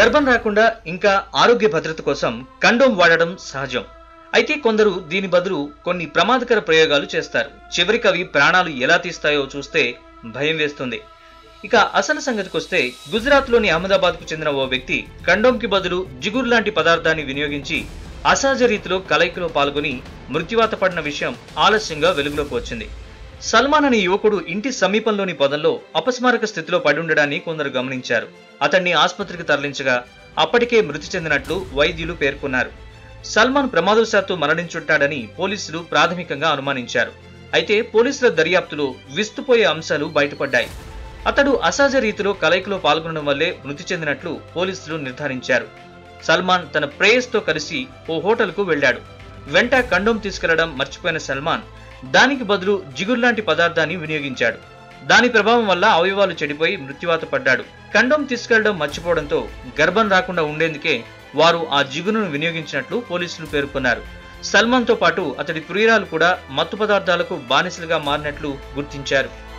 గర్భం రాకుండా ఇంకా ఆరోగ్య భద్రత కోసం కండోమ్ వాడడం సహజం అయితే కొందరు దీని బదులు కొన్ని ప్రమాదకర ప్రయోగాలు చేస్తారు చివరికి అవి ప్రాణాలు ఎలా తీస్తాయో చూస్తే భయం వేస్తుంది ఇక అసలు సంగతికొస్తే గుజరాత్లోని అహ్మదాబాద్కు చెందిన ఓ వ్యక్తి కండోమ్కి బదులు జిగురు లాంటి పదార్థాన్ని వినియోగించి అసహజ రీతిలో కలయికలో పాల్గొని మృత్యువాత పడిన విషయం ఆలస్యంగా వెలుగులోకి వచ్చింది సల్మాన్ అనే యువకుడు ఇంటి సమీపంలోని పొదల్లో అపస్మారక స్థితిలో పడి ఉండడాన్ని కొందరు గమనించారు అతన్ని ఆసుపత్రికి తరలించగా అప్పటికే మృతి చెందినట్లు వైద్యులు పేర్కొన్నారు సల్మాన్ ప్రమాదవశాత్తు మరణించుంటాడని పోలీసులు ప్రాథమికంగా అనుమానించారు అయితే పోలీసుల దర్యాప్తులో విస్తుపోయే అంశాలు బయటపడ్డాయి అతడు అసహజ రీతిలో కలయికలో పాల్గొనడం వల్లే మృతి చెందినట్లు పోలీసులు నిర్ధారించారు సల్మాన్ తన ప్రేయస్తో కలిసి ఓ హోటల్కు వెళ్ళాడు వెంట కండోమ్ తీసుకెళ్లడం మర్చిపోయిన సల్మాన్ దానికి బదులు జిగురు లాంటి పదార్థాన్ని వినియోగించాడు దాని ప్రభావం వల్ల అవయవాలు చెడిపోయి మృత్యువాత పడ్డాడు కండోమ్ తీసుకెళ్లడం మర్చిపోవడంతో గర్భం రాకుండా ఉండేందుకే వారు ఆ జిగురును వినియోగించినట్లు పోలీసులు పేర్కొన్నారు సల్మాన్తో పాటు అతడి ప్రియురాలు కూడా మత్తు పదార్థాలకు బానిసలుగా మారినట్లు గుర్తించారు